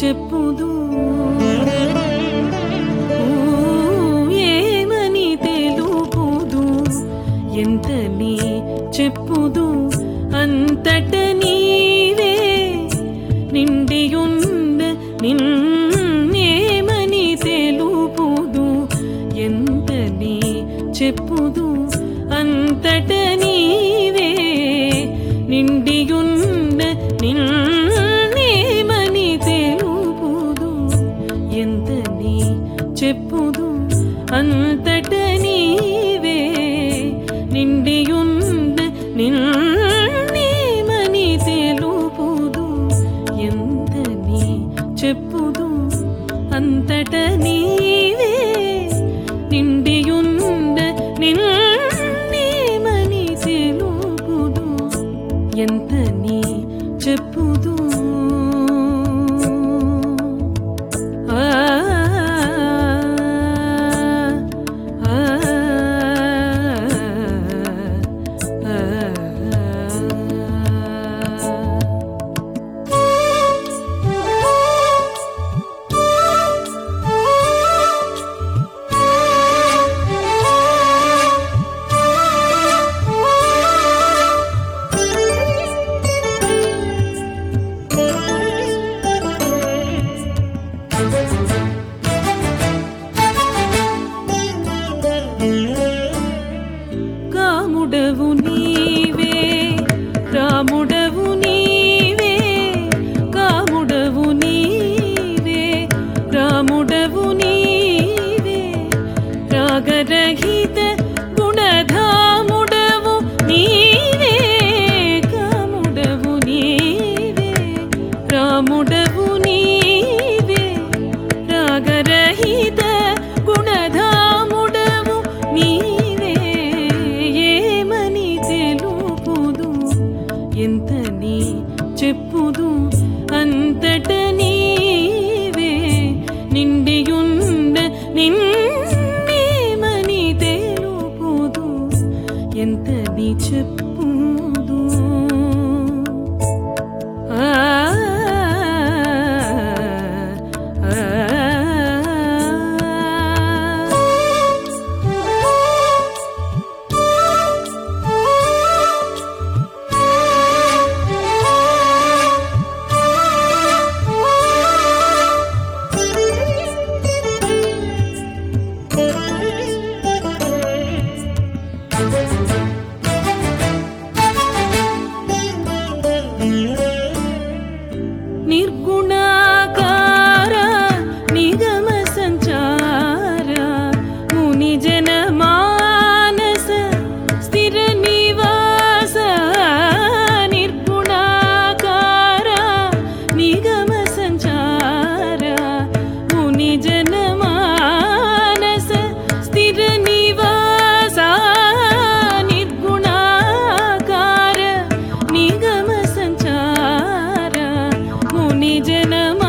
చెప్పుదు ఏమని తెలుపుదు ఎంతని చెప్పుదు అంతట నీవే నిండియుంద నిన్నేమని తెలుపుదు ఎంతని చెప్పుదు అంతట నీవే నిండియుంద నిన్నేమని తెలుపుదు ఎంతని చెప్పుదు అంతట నీవే నిండియుంద నిన్నేమని తెలుపుదు ఎంతని చెప్పుదు అంతట నీవే నిండియుంద నిన్నేమని తెలుపుదు ఎంతని చెప్పుదు ఆ ఆ కాముడవు నీవే రాముడవు నీవే కాముడవు నీవే రాముడవు నీవే రాగరహిత గుణధాముడవు నీవే కాముడవు నీవే రాముడవు నీవే రాగరహిత గుణధాముడవు నీవే ఏమని తెలుపుదు ఎంతని చెప్పుదు అంతట నీవే నిండియుండ నిన్నేమని తెలుపుదు ఎంతని చెప్పుదు ఆ నిర్గుణాకార నిగమ సంచార ముని జన మానస స్థిర నివాస నిర్గుణాకార నిగమ సంచార ముని జన మానస స్థిర నివాస నిర్గుణాకార నిగమ సంచార ముని జన